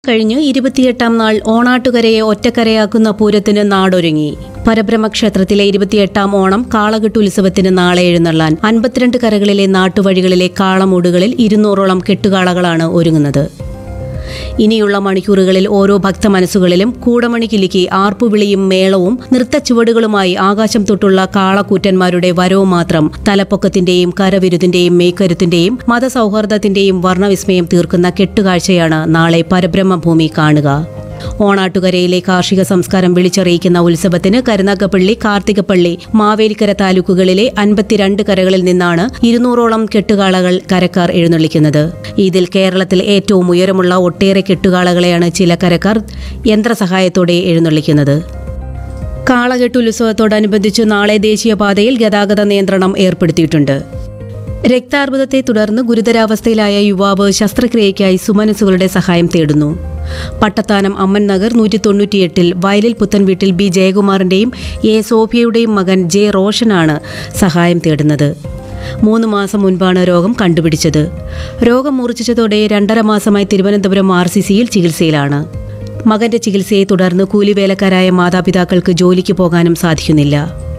കഴിഞ്ഞ് ഇരുപത്തിയെട്ടാം നാൾ ഓണാട്ടുകരയെ ഒറ്റക്കരയാക്കുന്ന പൂരത്തിന് നാടൊരുങ്ങി പരബ്രഹ്മക്ഷേത്രത്തിലെ ഇരുപത്തിയെട്ടാം ഓണം കാളകെട്ട് ഉത്സവത്തിന് നാളെ എഴുന്നള്ളാൻ അൻപത്തിരണ്ട് കരകളിലെ നാട്ടുവഴികളിലെ കാളമൂടുകളിൽ ഇരുന്നൂറോളം കെട്ടുകാളകളാണ് ഒരുങ്ങുന്നത് ഇനിയുള്ള മണിക്കൂറുകളിൽ ഓരോ ഭക്ത മനസ്സുകളിലും കൂടമണി കിലുക്കി ആർപ്പുവിളിയും മേളവും നൃത്തച്ചുവടുകളുമായി ആകാശം തൊട്ടുള്ള കാളക്കൂറ്റന്മാരുടെ വരവ് മാത്രം തലപ്പൊക്കത്തിന്റെയും കരവിരുതിന്റെയും മേക്കരുത്തിന്റെയും മതസൗഹാർദ്ദത്തിന്റെയും വർണ്ണവിസ്മയം തീർക്കുന്ന കെട്ടുകാഴ്ചയാണ് നാളെ പരബ്രഹ്മഭൂമി കാണുക ഓണാട്ടുകരയിലെ കാർഷിക സംസ്കാരം വിളിച്ചറിയിക്കുന്ന ഉത്സവത്തിന് കരുനാഗപ്പള്ളി കാർത്തികപ്പള്ളി മാവേലിക്കര താലൂക്കുകളിലെ അൻപത്തിരണ്ട് കരകളിൽ നിന്നാണ് ഇരുന്നൂറോളം കെട്ടുകാളകൾ കരക്കാർ എഴുന്നള്ളിക്കുന്നത് ഇതിൽ കേരളത്തിൽ ഏറ്റവും ഉയരമുള്ള ഒട്ടേറെ കെട്ടുകാളകളെയാണ് ചില കരക്കാർ യന്ത്രസഹായത്തോടെ എഴുന്നള്ളിക്കുന്നത് കാളകെട്ട് ഉത്സവത്തോടനുബന്ധിച്ച് നാളെ ദേശീയപാതയിൽ ഗതാഗത നിയന്ത്രണം ഏർപ്പെടുത്തിയിട്ടുണ്ട് രക്താർബുദത്തെ തുടർന്ന് ഗുരുതരാവസ്ഥയിലായ യുവാവ് ശസ്ത്രക്രിയയ്ക്കായി സുമനസുകളുടെ സഹായം തേടുന്നു പട്ടത്താനം അമ്മൻ നഗർ നൂറ്റി തൊണ്ണൂറ്റിയെട്ടിൽ വയലിൽ പുത്തൻ വീട്ടിൽ ബി ജയകുമാറിന്റെയും എ സോഫിയയുടെയും മകൻ ജെ റോഷനാണ് സഹായം തേടുന്നത് മൂന്ന് മാസം മുൻപാണ് രോഗം കണ്ടുപിടിച്ചത് രോഗം മൂർച്ഛിച്ചതോടെ രണ്ടര മാസമായി തിരുവനന്തപുരം ആർ സി സിയിൽ ചികിത്സയിലാണ് മകന്റെ ചികിത്സയെ തുടർന്ന് കൂലിവേലക്കാരായ മാതാപിതാക്കൾക്ക് ജോലിക്ക് പോകാനും സാധിക്കുന്നില്ല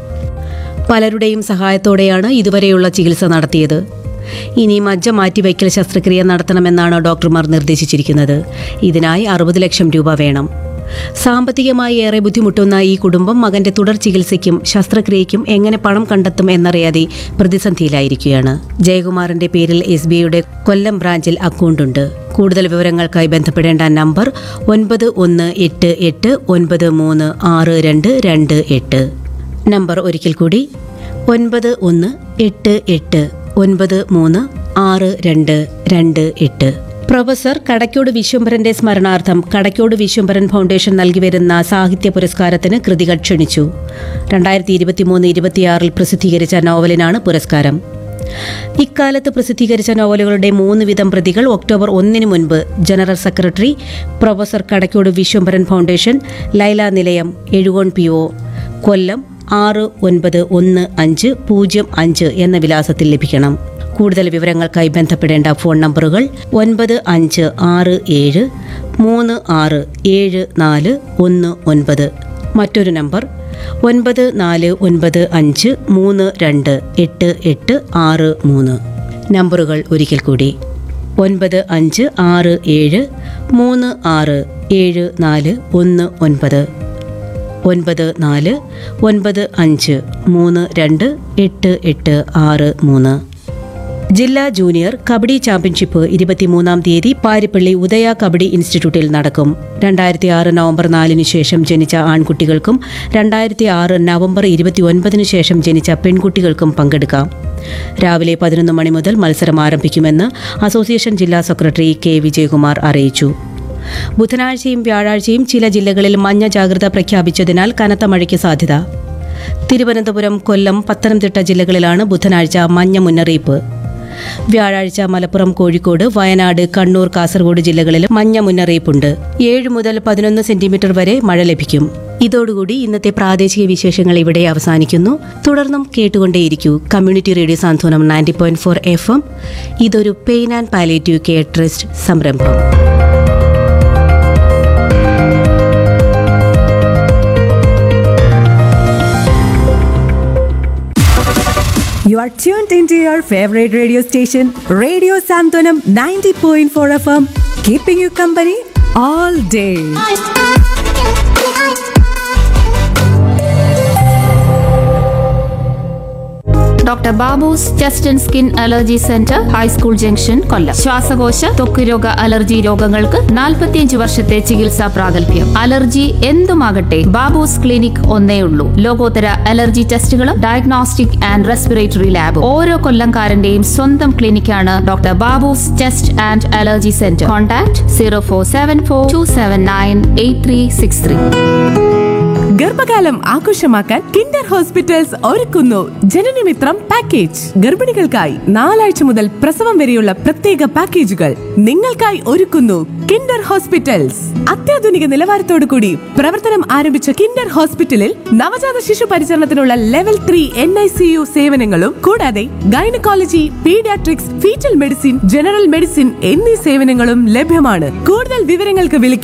പലരുടെയും സഹായത്തോടെയാണ് ഇതുവരെയുള്ള ചികിത്സ നടത്തിയത് ഇനി മജ്ജ മാറ്റിവയ്ക്കൽ ശസ്ത്രക്രിയ നടത്തണമെന്നാണ് ഡോക്ടർമാർ നിർദ്ദേശിച്ചിരിക്കുന്നത് ഇതിനായി അറുപത് ലക്ഷം രൂപ വേണം സാമ്പത്തികമായി ഏറെ ബുദ്ധിമുട്ടുന്ന ഈ കുടുംബം മകന്റെ തുടർ ചികിത്സയ്ക്കും ശസ്ത്രക്രിയയ്ക്കും എങ്ങനെ പണം കണ്ടെത്തും എന്നറിയാതെ പ്രതിസന്ധിയിലായിരിക്കുകയാണ് ജയകുമാറിന്റെ പേരിൽ എസ് ബി ഐയുടെ കൊല്ലം ബ്രാഞ്ചിൽ അക്കൗണ്ടുണ്ട് കൂടുതൽ വിവരങ്ങൾക്കായി ബന്ധപ്പെടേണ്ട നമ്പർ ഒൻപത് ഒന്ന് എട്ട് എട്ട് ഒൻപത് മൂന്ന് ആറ് രണ്ട് രണ്ട് എട്ട് നമ്പർ ഒരിക്കൽ കൂടി ഒൻപത് ഒന്ന് എട്ട് എട്ട് ഒൻപത് മൂന്ന് ആറ് രണ്ട് രണ്ട് എട്ട് പ്രൊഫസർ കടക്കോട് വിശ്വംഭരന്റെ സ്മരണാർത്ഥം കടക്കോട് വിശ്വംഭരൻ ഫൗണ്ടേഷൻ നൽകി വരുന്ന സാഹിത്യ പുരസ്കാരത്തിന് കൃതികൾ ക്ഷണിച്ചു രണ്ടായിരത്തി ഇരുപത്തിമൂന്ന് ഇരുപത്തിയാറിൽ പ്രസിദ്ധീകരിച്ച നോവലിനാണ് പുരസ്കാരം ഇക്കാലത്ത് പ്രസിദ്ധീകരിച്ച നോവലുകളുടെ മൂന്ന് വിധം പ്രതികൾ ഒക്ടോബർ ഒന്നിന് മുൻപ് general secretary professor Kadakkod Viswambharan foundation Laila നിലയം എഴുകോൺ പി ഒ കൊല്ലം ആറ് ഒൻപത് ഒന്ന് അഞ്ച് പൂജ്യം അഞ്ച് എന്ന വിലാസത്തിൽ ലഭിക്കണം കൂടുതൽ വിവരങ്ങൾക്കായി ബന്ധപ്പെടേണ്ട ഫോൺ നമ്പറുകൾ ഒൻപത് അഞ്ച് ആറ് ഏഴ് മൂന്ന് ആറ് ഏഴ് നാല് ഒന്ന് ഒൻപത് മറ്റൊരു നമ്പർ ഒൻപത് നാല് ഒൻപത് അഞ്ച് മൂന്ന് രണ്ട് എട്ട് എട്ട് ആറ് മൂന്ന് നമ്പറുകൾ ഒരിക്കൽ കൂടി ഒൻപത് അഞ്ച് ആറ് ഏഴ് മൂന്ന് ആറ് ഏഴ് നാല് ഒന്ന് ഒൻപത് ഒൻപത് നാല് ഒൻപത് അഞ്ച് മൂന്ന് രണ്ട് എട്ട് എട്ട് ആറ് മൂന്ന് ജില്ലാ ജൂനിയർ കബഡി ചാമ്പ്യൻഷിപ്പ് ഇരുപത്തിമൂന്നാം തീയതി പാരിപ്പള്ളി ഉദയ കബഡി ഇൻസ്റ്റിറ്റ്യൂട്ടിൽ നടക്കും രണ്ടായിരത്തി ആറ് നവംബർ നാലിന് ശേഷം ജനിച്ച ആൺകുട്ടികൾക്കും രണ്ടായിരത്തി ആറ് നവംബർ ഇരുപത്തി ഒൻപതിന് ശേഷം ജനിച്ച പെൺകുട്ടികൾക്കും പങ്കെടുക്കാം രാവിലെ പതിനൊന്ന് മണി മുതൽ മത്സരം ആരംഭിക്കുമെന്ന് അസോസിയേഷൻ ജില്ലാ സെക്രട്ടറി കെ വിജയകുമാർ അറിയിച്ചു ബുധനാഴ്ചയും വ്യാഴാഴ്ചയും ചില ജില്ലകളിൽ മഞ്ഞ ജാഗ്രത പ്രഖ്യാപിച്ചതിനാൽ കനത്ത മഴയ്ക്ക് സാധ്യത തിരുവനന്തപുരം കൊല്ലം പത്തനംതിട്ട ജില്ലകളിലാണ് ബുധനാഴ്ച മഞ്ഞ മുന്നറിയിപ്പ് വ്യാഴാഴ്ച മലപ്പുറം കോഴിക്കോട് വയനാട് കണ്ണൂർ കാസർഗോഡ് ജില്ലകളിലും മഞ്ഞ മുന്നറിയിപ്പുണ്ട് ഏഴ് മുതൽ പതിനൊന്ന് സെന്റിമീറ്റർ വരെ മഴ ലഭിക്കും ഇതോടുകൂടി ഇന്നത്തെ പ്രാദേശിക വിശേഷങ്ങൾ ഇവിടെ അവസാനിക്കുന്നു തുടർന്നും കേട്ടുകൊണ്ടേയിരിക്കൂ community radio Santhwanam ninety point four F M ഇതൊരു pain and palliative care trust സംരംഭം You are tuned into your favorite radio station, Radio Santonam 90.4 FM, keeping you company all day. Doctor Babu's chest and skin allergy centre high school junction Kollam ശ്വാസകോശ ത്വക്ക് രോഗ allergy രോഗങ്ങൾക്ക് 45 വർഷത്തെ ചികിത്സാ പ്രാഗൽഭ്യം allergy എന്തുമാകട്ടെ Babu's clinic ഒന്നേ ഉള്ളൂ ലോകോത്തര അലർജി ടെസ്റ്റുകളും ഡയഗ്നോസ്റ്റിക് ആൻഡ് റെസ്പിറേറ്ററി ലാബ് ഓരോ കൊല്ലംകാരന്റെയും സ്വന്തം ക്ലിനിക്കാണ് doctor Babu's chest and allergy centre contact zero four seven four two seven nine eight three six three ഗർഭകാലം ആഘോഷമാക്കാൻ കിൻഡർ ഹോസ്പിറ്റൽസ് ഒരുക്കുന്നു ജനനമിത്രം പാക്കേജ് ഗർഭിണികൾക്കായി നാലാഴ്ച മുതൽ പ്രസവം വരെയുള്ള പ്രത്യേക പാക്കേജുകൾ നിങ്ങൾക്കായി ഒരുക്കുന്നു കിൻഡർ ഹോസ്പിറ്റൽസ് അത്യാധുനിക നിലവാരത്തോടു കൂടി പ്രവർത്തനം ആരംഭിച്ച കിൻഡർ ഹോസ്പിറ്റലിൽ നവജാത ശിശു പരിചരണത്തിനുള്ള level three N I C U സേവനങ്ങളും കൂടാതെ gynaecology paediatrics foetal medicine general medicine എന്നീ സേവനങ്ങളും ലഭ്യമാണ് കൂടുതൽ വിവരങ്ങൾക്ക് വിളിക്കുക